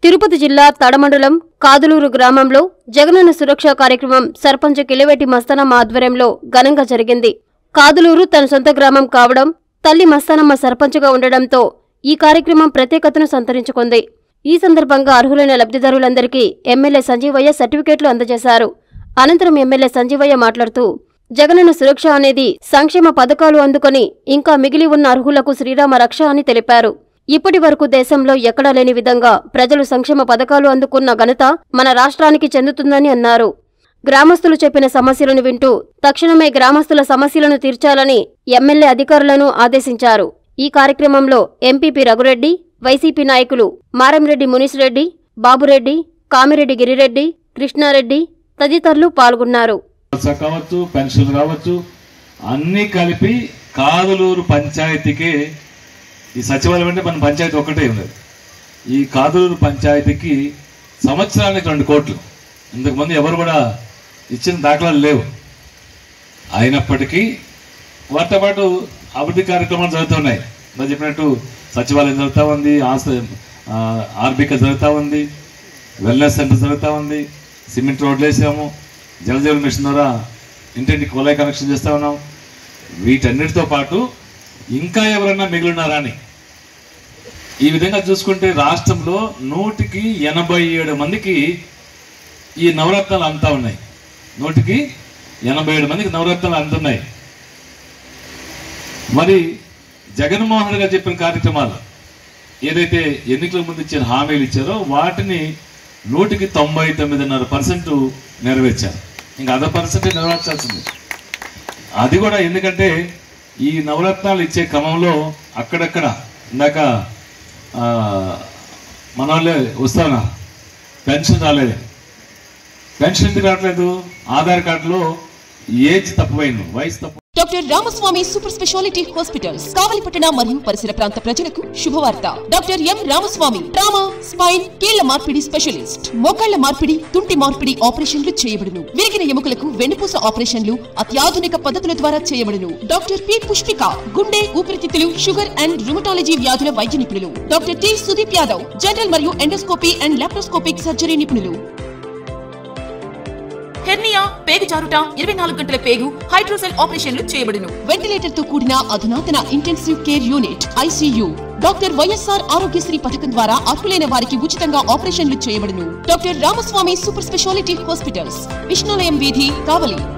తిరుపతి జిల్లా తడమండలం కాదులూరు గ్రామంలో జగనన్న సురక్ష కార్యక్రమం సర్పంచ్ కిలివేటి మస్తనమ్మ ఆధ్వర్యంలో ఘనంగా జరిగింది కాదులూరు తన సొంత గ్రామం కావడం తల్లి మస్తనమ్మ సర్పంచ్గా ఉండడంతో ఈ కార్యక్రమం ప్రత్యేకతను సంతరించుకుంది ఈ సందర్భంగా అర్హులైన లబ్ధిదారులందరికీ ఎమ్మెల్యే సంజీవయ్య సర్టిఫికేట్లు అందజేశారు అనంతరం ఎమ్మెల్యే సంజీవయ్య మాట్లాడుతూ జగనన్న సురక్ష అనేది సంక్షేమ పథకాలు అందుకొని ఇంకా మిగిలి ఉన్న అర్హులకు శ్రీరామ రక్ష అని తెలిపారు ఇప్పటి వరకు దేశంలో ఎక్కడా లేని విధంగా ప్రజలు సంక్షేమ పథకాలు అందుకున్న ఘనత మన రాష్ట్రానికి చెందుతుందని అన్నారు గ్రామస్తులు చెప్పిన సమస్యలను వింటూ తక్షణమే గ్రామస్తుల సమస్యలను తీర్చాలని ఎమ్మెల్యే అధికారులను ఆదేశించారు ఈ కార్యక్రమంలో ఎంపీపీ రఘురెడ్డి వైసీపీ నాయకులు మారంరెడ్డి మునీష్ రెడ్డి బాబురెడ్డి కామిరెడ్డి గిరిరెడ్డి కృష్ణారెడ్డి తదితరులు పాల్గొన్నారు ఖర్చు కావచ్చు పెన్షన్ కావచ్చు అన్నీ కలిపి కాదులూరు పంచాయతీకే ఈ సచివాలయం అంటే మన పంచాయతీ ఒక్కటే ఉన్నది ఈ కాదులూరు పంచాయతీకి సంవత్సరానికి రెండు కోట్లు ఇంతకుముందు ఎవరు కూడా ఇచ్చిన దాఖలాలు లేవు అయినప్పటికీ వాటితో పాటు అభివృద్ధి కార్యక్రమాలు జరుగుతున్నాయి నేను చెప్పినట్టు సచివాలయం జరుగుతూ ఉంది ఆస్త ఆర్బిక జరుగుతూ ఉంది వెల్నెస్ సెంటర్ జరుగుతూ ఉంది సిమెంట్ రోడ్లు వేసాము జలజీవన్ మిషన్ ద్వారా ఇంటింటికి కుళాయి కనెక్షన్ చేస్తూ ఉన్నాం వీటన్నిటితో పాటు ఇంకా ఎవరైనా మిగిలినారా అని ఈ విధంగా చూసుకుంటే రాష్ట్రంలో నూటికి ఎనభై ఏడు మందికి ఈ నవరత్నాలు అంతా ఉన్నాయి నూటికి ఎనభై ఏడు మందికి నవరత్నాలు అందుతున్నాయి మరి జగన్మోహన్ రెడ్డి గారు చెప్పిన కార్యక్రమాలు ఏదైతే ఎన్నికల ముందు ఇచ్చిన హామీలు ఇచ్చారో వాటిని నూటికి తొంభై తొమ్మిదిన్నర పర్సెంట్ నెరవేర్చారు ఇంకా అదే పర్సెంట్ నెరవేర్చాల్సింది అది కూడా ఎందుకంటే ఈ నవరత్నాలు ఇచ్చే క్రమంలో అక్కడక్కడ ఇందాక ఆ, మన వాళ్ళే వస్తానా పెన్షన్ రాలేదు పెన్షన్ ఎందుకు రావట్లేదు ఆధార్ కార్డులో ఏజ్ తక్కువైంది వయసు తప్పు doctor Ramaswamy super speciality hospitals కావలిపట్టణ మరియు పరిసర ప్రాంత ప్రజలకు శుభవార్త doctor M Ramaswamy trauma spine కీళ్ల మార్పిడి స్పెషలిస్ట్ మోకాళ్ల మార్పిడి తుంటి మార్పిడి ఆపరేషన్లు చేయబడును విరిగిన ఎముకలకు వెన్నుపూస ఆపరేషన్లు అత్యాధునిక పద్ధతుల ద్వారా చేయబడును డాక్టర్ పి పుష్పిక గుండె ఊపిరితిత్తులు షుగర్ అండ్ రుమటాలజీ వ్యాధుల వైద్య నిపుణులు doctor T Sudeep Yadav general మరియు ఎండోస్కోపీ అండ్ లాప్రోస్కోపిక్ సర్జరీ నిపుణులు హెర్నియా పేగు జారుట ఇరవై నాలుగు గంటల పేగు హైడ్రోసెల్ ఆపరేషన్లు చేయబడును వెంటిలేటర్ తో కూడిన అధునాతన intensive care unit ICU doctor YSR Aarogyasri పథకం ద్వారా అర్హులైన వారికి ఉచితంగా ఆపరేషన్లు చేయబడును doctor Ramaswamy super speciality hospitals Vishnulayam వీధి కావలి